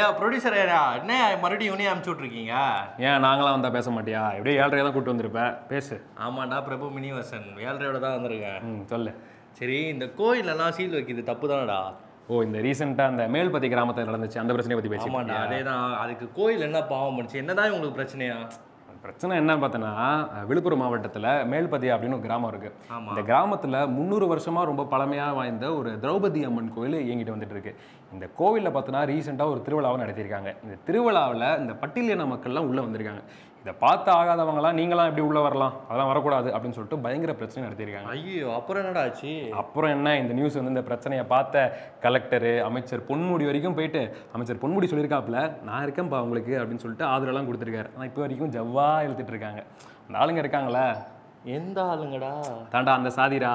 டே producer என்ன மறுபடியும் இவனே அமுச்சு விட்ருக்கீங்க ஏன் நாங்களாம் வந்தா பேச மாட்டியா எப்படியும் ஏழரை தான் கூட்டு வந்திருப்பேன் பேசு ஆமாண்டா பிரபு மினிவசன் ஏழரையோட தான் வந்திருக்கேன் ம் சொல்லு சரி இந்த கோயிலெல்லாம் சீல் வைக்கிறது தப்பு தானடா ஓ இந்த ரீசெண்டாக அந்த மேல்பத்தி கிராமத்தில் நடந்துச்சு அந்த பிரச்சனையை பற்றி பேசி ஆமாண்டா அதே தான் அதுக்கு கோயில் என்ன பாவம் பண்ணுச்சு என்னதான் உங்களுக்கு பிரச்சனையா பிரச்சனை என்னன்னு பார்த்தோன்னா அஹ், விழுப்புரம் மாவட்டத்தில் மேல்பதி அப்படின்னு ஒரு கிராமம் இருக்கு ஆமா. இந்த கிராமத்தில் முந்நூறு வருஷமா ரொம்ப பழமையாக வாய்ந்த ஒரு திரௌபதி அம்மன் கோயில் இயங்கிட்டு வந்துட்டு இருக்கு இந்த கோவிலில் பார்த்தோன்னா ரீசெண்டாக ஒரு திருவிழாவை நடத்தியிருக்காங்க இந்த திருவிழாவில் இந்த பட்டியலின மக்கள்லாம் உள்ளே வந்திருக்காங்க இதை பார்த்து ஆகாதவங்களாம் நீங்களாம் எப்படி உள்ளே வரலாம் அதெல்லாம் வரக்கூடாது அப்படின்னு சொல்லிட்டு பயங்கர பிரச்சனை நடத்தியிருக்காங்க ஐயோ அப்புறம் என்னடா ஆச்சு அப்புறம் என்ன இந்த நியூஸ் வந்து இந்த பிரச்சனையை பார்த்த கலெக்டரு அமைச்சர் பொன்முடி வரைக்கும் போயிட்டு அமைச்சர் பொன்முடி சொல்லியிருக்காப்புல நான் இருக்கேன்ப்பா உங்களுக்கு அப்படின்னு சொல்லிட்டு ஆதரவெல்லாம் கொடுத்துருக்காரு ஆனால் இப்போ வரைக்கும் ஜவ்வா இழுத்துட்டு இருக்காங்க அந்த ஆளுங்க இருக்காங்களே எந்த ஆளுங்கடா தாண்டா அந்த சாதிரா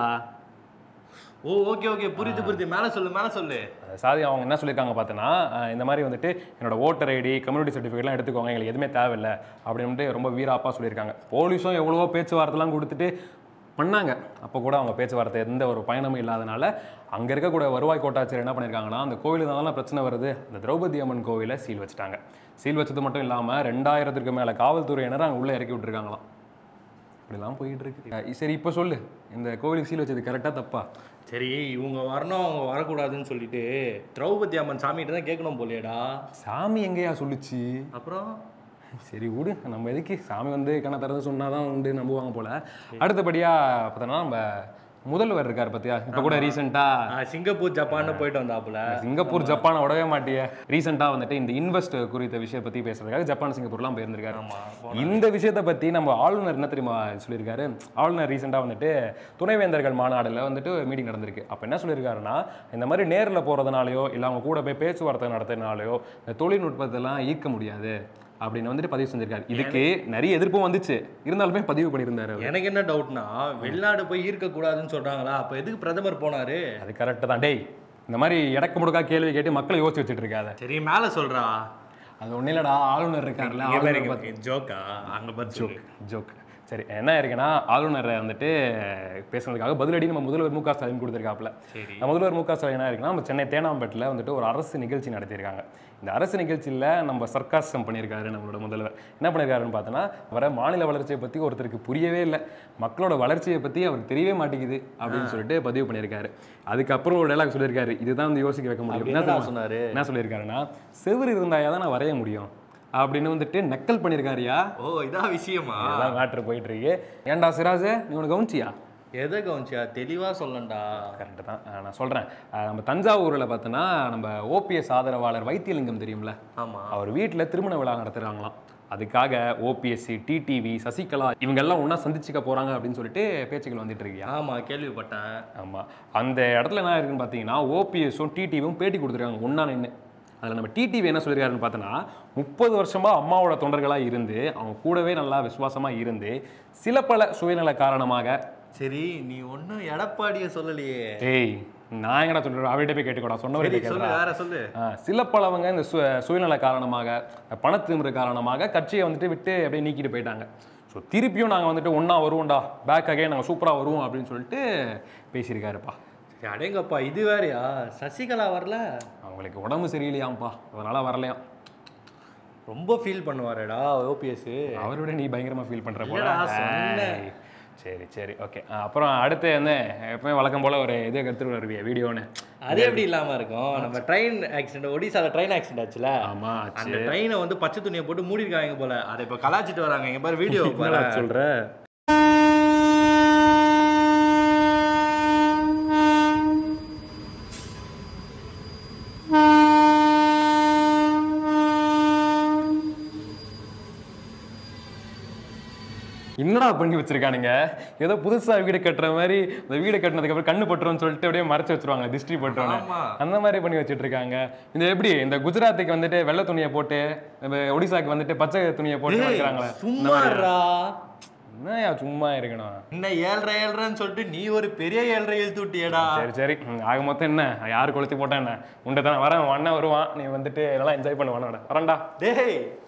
ஓ ஓகே ஓகே புரியுது புரியுது மேல சொல்லு மேல சொல்லு அந்த சாதி அவங்க என்ன சொல்லியிருக்காங்க பார்த்தோன்னா அஹ், இந்த மாதிரி வந்துட்டு என்னோட ஓட்டர் ஐடி கம்யூனிட்டி சர்டிஃபிகேட்லாம் எடுத்துக்கோங்க எங்களுக்கு எதுவுமே தேவையில்லை அப்படின்ட்டு ரொம்ப வீராப்பா சொல்லியிருக்காங்க போலீஸும் எவ்வளவோ பேச்சுவார்த்தைலாம் கொடுத்துட்டு பண்ணாங்க அப்போ கூட அவங்க பேச்சுவார்த்தை எந்த ஒரு பயணமும் இல்லாதனால அங்கே இருக்கக்கூடிய வருவாய் கோட்டாட்சியர் என்ன பண்ணியிருக்காங்கன்னா அந்த கோவிலுக்கு தான் பிரச்சனை வருது அந்த திரௌபதி அம்மன் கோவிலை சீல் வச்சுட்டாங்க சீல் வச்சது மட்டும் இல்லாமல் ரெண்டாயிரத்துக்கு மேலே காவல்துறையினர் அங்கே உள்ளே இறக்கி விட்டுருக்காங்களாம் இப்படிலாம் போயிட்டு இருக்கு அஹ் சரி இப்போ சொல்லு இந்த கோவிலுக்கு சீல் வச்சது கரெக்டாக தப்பா சரி இவங்க வரணும் அவங்க வரக்கூடாதுன்னு சொல்லிட்டு திரௌபதி அம்மன் சாமிகிட்ட தான் கேட்கணும் போலியேடா சாமி எங்கேயா சொல்லுச்சு அப்புறம் சரி விடு நம்ம எதுக்கு சாமி வந்து கண்ணை திறந்து சொன்னாதான் உண்டு நம்புவாங்க போல அடுத்தபடியா பார்த்தோன்னா நம்ம முதல்வர் இருக்கார் பத்தியா இப்போ கூட ரீசெண்டா ஆ, சிங்கப்பூர் ஜப்பான்னு போயிட்டு வந்தாப்புல சிங்கப்பூர் ஜப்பானை விடவே மாட்டிய ரீசெண்டாக வந்துட்டு இந்த இன்வெஸ்ட் குறித்த விஷயத்தை பற்றி பேசுறதுக்காக ஜப்பான் சிங்கப்பூர்லாம் போயிருந்திருக்காரு ஆமா இந்த விஷயத்தை பற்றி நம்ம ஆளுநர் என்ன தெரியுமா சொல்லியிருக்காரு ஆளுநர் ரீசெண்டாக வந்துட்டு துணைவேந்தர்கள் மாநாடுல வந்துட்டு மீட்டிங் நடந்திருக்கு அப்போ என்ன சொல்லியிருக்காருன்னா இந்த மாதிரி நேரில் போகிறதுனாலையோ இல்லை அவங்க கூட போய் பேச்சுவார்த்தை நடத்துறதுனாலையோ இந்த தொழில்நுட்பத்தெல்லாம் ஈர்க்க முடியாது அப்படின்னு வந்துட்டு பதிவு செஞ்சிருக்காரு இதுக்கு நிறைய எதிர்ப்பும் வந்துச்சு இருந்தாலுமே பதிவு பண்ணியிருந்தாரு அவரு. எனக்கு என்ன டவுட்னா வெளிநாடு போய் ஈர்க்க கூடாதுன்னு சொல்றாங்களா அப்ப எதுக்கு பிரதமர் போனாரு அது கரெக்டு தான் டேய் இந்த மாதிரி இடக்கு முடுக்கா கேள்வி கேட்டு மக்களை யோசிச்சு வச்சுட்டு இருக்காத சரி மேல சொல்றா அது ஒன்றும் இல்லடா ஆளுநர் இருக்காருல்ல ஆளுநர் பத்தி- ஜோக்கா அங்க பத்தி ஜோக் ஜோக் சரி என்ன இருக்குன்னா ஆளுநரை வந்துட்டு பேசுனதுக்காக பதிலடி நம்ம முதல்வர் மு க ஸ்டாலின் கொடுத்துருக்காப்புல சரி நம்ம முதல்வர் மு க ஸ்டாலின் என்ன இருக்குன்னா நம்ம சென்னை தேனாம்பேட்டில் வந்துட்டு ஒரு அரசு நிகழ்ச்சி நடத்தியிருக்காங்க இந்த அரசு நிகழ்ச்சியில் நம்ம சர்க்காசம் பண்ணியிருக்காரு நம்மளோட முதல்வர் என்ன பண்ணியிருக்காருன்னு பார்த்தோன்னா அவரை மாநில வளர்ச்சியை பற்றி ஒருத்தருக்கு புரியவே இல்லை மக்களோட வளர்ச்சியை பற்றி அவருக்கு தெரியவே மாட்டேங்குது அப்படின்னு சொல்லிட்டு பதிவு பண்ணியிருக்காரு அதுக்கப்புறம் ஒரு டைலாக் சொல்லியிருக்காரு இதுதான் வந்து யோசிக்க வைக்க முடியும் அப்படி என்ன என்னடா தெரியுமா? சொன்னாரு என்ன சொல்லியிருக்காருன்னா செவுரு இருந்தாயா தான் நான் வரைய முடியும் அப்படின்னு வந்துட்டு நக்கல் பண்ணியிருக்காருயா ஓ இதான் விஷயமா இதெல்லாம் மேட்ரு போயிட்டு இருக்கு ஏன்டா சிராஜ் நீ உனக்கு கவனிச்சியா எதை கவனிச்சியா தெளிவா சொல்லண்டா கரெக்டு தான் அஹ் நான் சொல்கிறேன் நம்ம தஞ்சாவூரில் பார்த்தோன்னா நம்ம ஓபிஎஸ் ஆதரவாளர் வைத்தியலிங்கம் தெரியும்ல ஆமா அவர் வீட்டில் திருமண விழா நடத்துகிறாங்களாம் அதுக்காக ஓபிஎஸ்சி டிடிவி சசிகலா இவங்கெல்லாம் ஒன்றா சந்திச்சுக்க போகிறாங்க அப்படின்னு சொல்லிட்டு பேச்சுக்கள் வந்துட்டு இருக்கியா ஆமா கேள்விப்பட்டேன் ஆமாம் அந்த இடத்துல என்ன இருக்குன்னு பார்த்தீங்கன்னா ஓபிஎஸும் டிடிவியும் பேட்டி கொடுத்துருக்காங்க ஒன்றா நின்று அதில் நம்ம டிடிவி என்ன சொல்லியிருக்காருன்னு பார்த்தோன்னா முப்பது வருஷமா அம்மாவோட தொண்டர்களாக இருந்து அவங்க கூடவே நல்லா விசுவாசமாக இருந்து சில பல சுயநல காரணமாக சரி நீ ஒண்ணும் எடப்பாடிய சொல்லலையே ஏய் நான் எங்கடா சொல்கிறேன் அவர்கிட்ட போய் கேட்டுக்கூடா சரி சொன்னவர்கிட்ட சொல்லு கேட்கலாம் வேற சொல்லு சில பலவங்க இந்த சு சுயநல காரணமாக பணத்திமிரு காரணமாக கட்சியை வந்துட்டு விட்டு அப்படியே நீக்கிட்டு போயிட்டாங்க ஸோ திருப்பியும் நாங்கள் வந்துட்டு ஒன்றா வருவோம்டா பேக் அகைன் நாங்கள் சூப்பராக வருவோம் அப்படின்னு சொல்லிட்டு பேசியிருக்காருப்பா சரி அடேங்கப்பா இது வேறயா சசிகலா வரல அவங்களுக்கு உடம்பு சரியில்லையாம்ப்பா அதனால வரலையாம் ரொம்ப ஃபீல் பண்ணுவாருடா ஓபிஎஸ் அவரோட நீ பயங்கரமா ஃபீல் பண்ற போல இல்லடா, சொன்னேன். ஏய், சரி சரி ஓகே அப்புறம் அடுத்து என்ன எப்பவுமே வழக்கம் போல ஒரு இதே கருத்து வருவிய வீடியோன்னு அது எப்படி இல்லாம இருக்கும் நம்ம ட்ரெயின் ஆக்சிடென்ட் ஒடிசால ட்ரெயின் ஆக்சிடென்ட் ஆச்சுல ஆமா அந்த ட்ரெயினை வந்து பச்சை துணியை போட்டு மூடிருக்காங்க போல அதை இப்ப கலாச்சிட்டு வராங்க இங்க பாரு வீடியோ பாரு சொல்ற என்னடா பண்ணி வச்சிருக்கானுங்க ஏதோ புதுசா வீடு கட்டுற மாதிரி இந்த வீடு கட்டினதுக்கு அப்புறம் கண்ணு பட்டுரும்னு சொல்லிட்டு அப்படியே மறைச்சு வச்சிருவாங்க திஷ்டி பட்டுருவாங்க ஆமா அந்த மாதிரி பண்ணி வச்சிட்டு இருக்காங்க இந்த எப்படி இந்த குஜராத்துக்கு வந்துட்டு வெள்ளை துணியை போட்டு நம்ம ஒடிசாக்கு வந்துட்டு பச்சை துணியை போட்டு டேய், வைக்கிறாங்களே சும்மாடா என்னய்யா சும்மா இருக்கணும் என்ன ஏழ்ரை ஏழ்ரைன்னு சொல்லிட்டு நீ ஒரு பெரிய ஏழ்ரை இழுத்து விட்டியடா சரி சரி ம், ஆக மொத்தம் என்ன யார் கொளுத்தி போட்டா என்ன உண்டை தானே வரேன் அண்ணன் வருவான் நீ வந்துட்டு இதெல்லாம் என்ஜாய் பண்ணுவானோட வரேன்டா டேய்